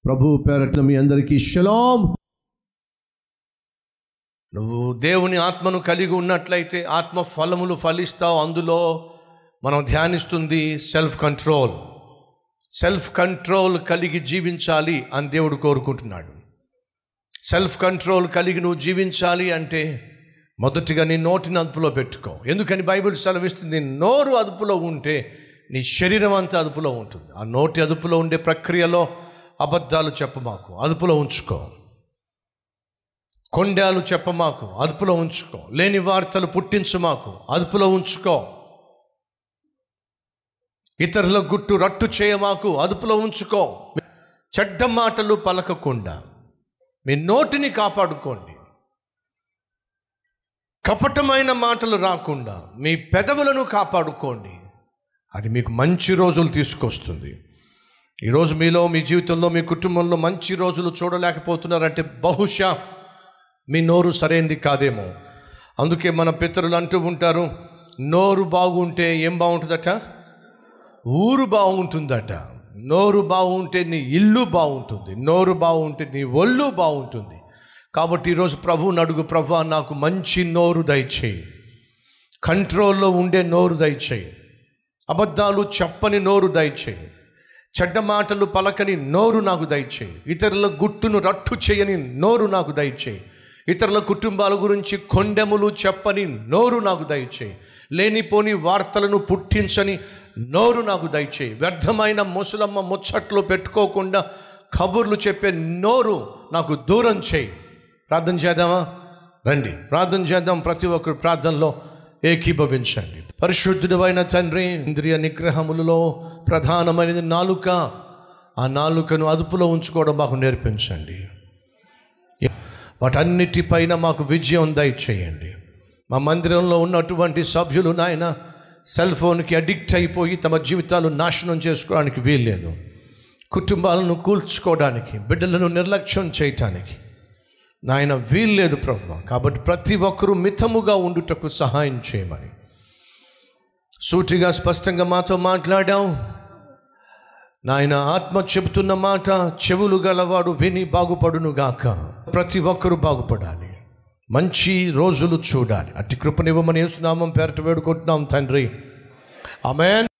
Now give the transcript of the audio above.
ప్రభు పేరట్ల మీ అందరికీ షలాం నువ్వు దేవుని ఆత్మను కలిగి ఉన్నట్లయితే ఆత్మ ఫలములు ఫలిస్తావు అందులో మనం ధ్యానిస్తుంది సెల్ఫ్ కంట్రోల్ సెల్ఫ్ కంట్రోల్ కలిగి జీవించాలి అని దేవుడు కోరుకుంటున్నాడు సెల్ఫ్ కంట్రోల్ కలిగి నువ్వు జీవించాలి అంటే మొదటిగా నీ నోటిని అదుపులో పెట్టుకో ఎందుకని బైబిల్ సెలవిస్తుంది నోరు అదుపులో ఉంటే నీ శరీరం అంతా అదుపులో ఉంటుంది ఆ నోటి అదుపులో ఉండే ప్రక్రియలో అబద్ధాలు చెప్పమాకు అదుపులో ఉంచుకో కొండాలు చెప్పమాకు అదుపులో ఉంచుకో లేని వార్తలు పుట్టించమాకు అదుపులో ఉంచుకో ఇతరుల గుట్టు రట్టు చేయమాకు అదుపులో ఉంచుకో చెడ్డ మాటలు పలకకుండా మీ నోటిని కాపాడుకోండి కపటమైన మాటలు రాకుండా మీ పెదవులను కాపాడుకోండి అది మీకు మంచి రోజులు తీసుకొస్తుంది ఈరోజు మీలో మీ జీవితంలో మీ కుటుంబంలో మంచి రోజులు చూడలేకపోతున్నారంటే బహుశా మీ నోరు సరైంది కాదేమో అందుకే మన పితరులు అంటూ ఉంటారు నోరు బాగుంటే ఏం బాగుంటుందట ఊరు బాగుంటుందట నోరు బాగుంటే నీ ఇల్లు బాగుంటుంది నోరు బాగుంటే నీ ఒళ్ళు బాగుంటుంది కాబట్టి ఈరోజు ప్రభువుని అడుగు ప్రభు నాకు మంచి నోరు దయచేయి కంట్రోల్లో ఉండే నోరు దయచేయి అబద్ధాలు చెప్పని నోరు దయచేయి చెడ్డ మాటలు పలకని నోరు నాకు దయచేయి ఇతరుల గుట్టును రట్టు చేయని నోరు నాకు దయచేయి ఇతరుల కుటుంబాల గురించి కొండెములు చెప్పని నోరు నాకు దయచేయి లేనిపోని వార్తలను పుట్టించని నోరు నాకు దయచేయి వ్యర్థమైన ముసలమ్మ ముచ్చట్లు పెట్టుకోకుండా కబుర్లు చెప్పే నోరు నాకు దూరం చేయి ప్రార్థన చేద్దామా రండి ప్రార్థన చేద్దాం ప్రతి ఒక్కరు ప్రార్థనలో ఏకీభవించండి పరిశుద్ధుడైన తండ్రి ఇంద్రియ నిగ్రహములలో ప్రధానమైనది నాలుక ఆ నాలుకను అదుపులో ఉంచుకోవడం మాకు నేర్పించండి వాటన్నిటిపైన మాకు విజయం దయచేయండి మా మందిరంలో ఉన్నటువంటి సభ్యులు నాయన సెల్ ఫోన్కి అడిక్ట్ అయిపోయి తమ జీవితాలు నాశనం చేసుకోవడానికి వీల్లేదు కుటుంబాలను కూల్చుకోవడానికి బిడ్డలను నిర్లక్ష్యం చేయటానికి నాయన వీల్లేదు ప్రభు కాబట్టి ప్రతి ఒక్కరూ మితముగా ఉండుటకు సహాయం చేయమని సూటిగా స్పష్టంగా మాతో మాట్లాడాం నాయన ఆత్మ చెబుతున్న మాట చెవులు గలవాడు విని బాగుపడునుగాక ప్రతి ఒక్కరూ బాగుపడాలి మంచి రోజులు చూడాలి అట్టి కృపనివ్వమని యేసునామం పేరట వేడుకుంటున్నాం తండ్రి ఆమెన్